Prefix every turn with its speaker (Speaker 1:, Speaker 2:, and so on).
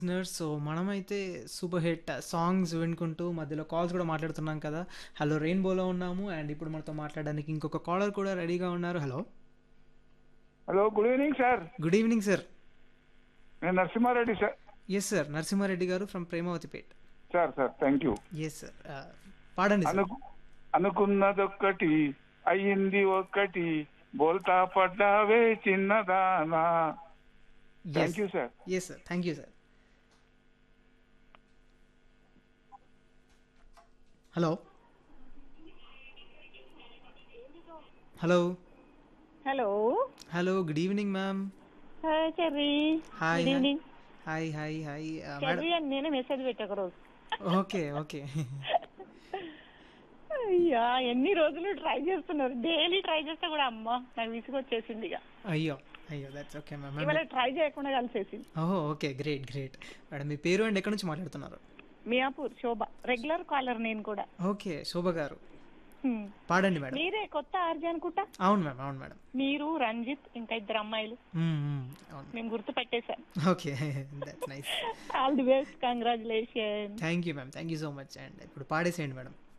Speaker 1: Listeners so మనమైతే super hit songs వినుకుంటూ మధ్యలో కాల్స్ కూడా మాట్లాడుతున్నాం కదా హలో రెయిన్బోలో ఉన్నాము అండ్ ఇప్పుడు మనతో మాట్లాడడానికి ఇంకొక కాలర్ కూడా రెడీగా ఉన్నారు hello
Speaker 2: hello good evening sir
Speaker 1: good evening sir
Speaker 2: నేను Narasimha Reddy sir
Speaker 1: yes sir Narasimha Reddy గారు from ప్రేమావతిపేట్
Speaker 2: sir sir thank you
Speaker 1: yes sir పాడండి సార్
Speaker 2: అనుకు అనుకున్నదొక్కటి అయ్యింది ఒక్కటి బోల్తా పడ్డావే చిన్నదానా thank you sir
Speaker 1: yes sir thank you sir hello hello
Speaker 3: hello
Speaker 1: hello good evening ma'am
Speaker 3: hi cherry
Speaker 1: hi
Speaker 3: good evening
Speaker 1: hi hi hi madam
Speaker 3: cherry అని నేనే message పెట్టా ఒక రోజు
Speaker 1: ఓకే ఓకే
Speaker 3: అయ్యా ఎన్ని రోజులు ట్రై చేస్తున్నారు డైలీ ట్రై చేస్తే కూడా అమ్మ నాకు విసుగొచ్చేసింది ఇక
Speaker 1: అయ్యో అయ్యో దట్స్ ఓకే మ్యామ్
Speaker 3: ఇవాళ ట్రై చేయకుండా కలిసేసింది
Speaker 1: ఓహో ఓకే గ్రేట్ గ్రేట్ మేడం మీ పేరు అండ్ ఎక్కడి నుంచి మాట్లాడుతున్నారు
Speaker 3: మియాపూర్ శోభ రెగ్యులర్ కాలర్ నేను కూడా
Speaker 1: ఓకే శోభ గారు
Speaker 3: హ్మ్.
Speaker 1: పాడండి మేడం
Speaker 3: మీరే కొత్త ఆర్జీ అనుకుంటా
Speaker 1: అవును మ్యామ్ అవును మేడం
Speaker 3: మీరు రంజిత్ ఇంకా ఇద్దరు అమ్మాయిలు
Speaker 1: మ్మ్, మ్మ్, అవును
Speaker 3: మేము గుర్తు పెట్టేశాను
Speaker 1: okay that's nice
Speaker 3: all the best congratulation
Speaker 1: thank you ma'am thank you so much and ఇప్పుడు పాడేసేయండి మేడం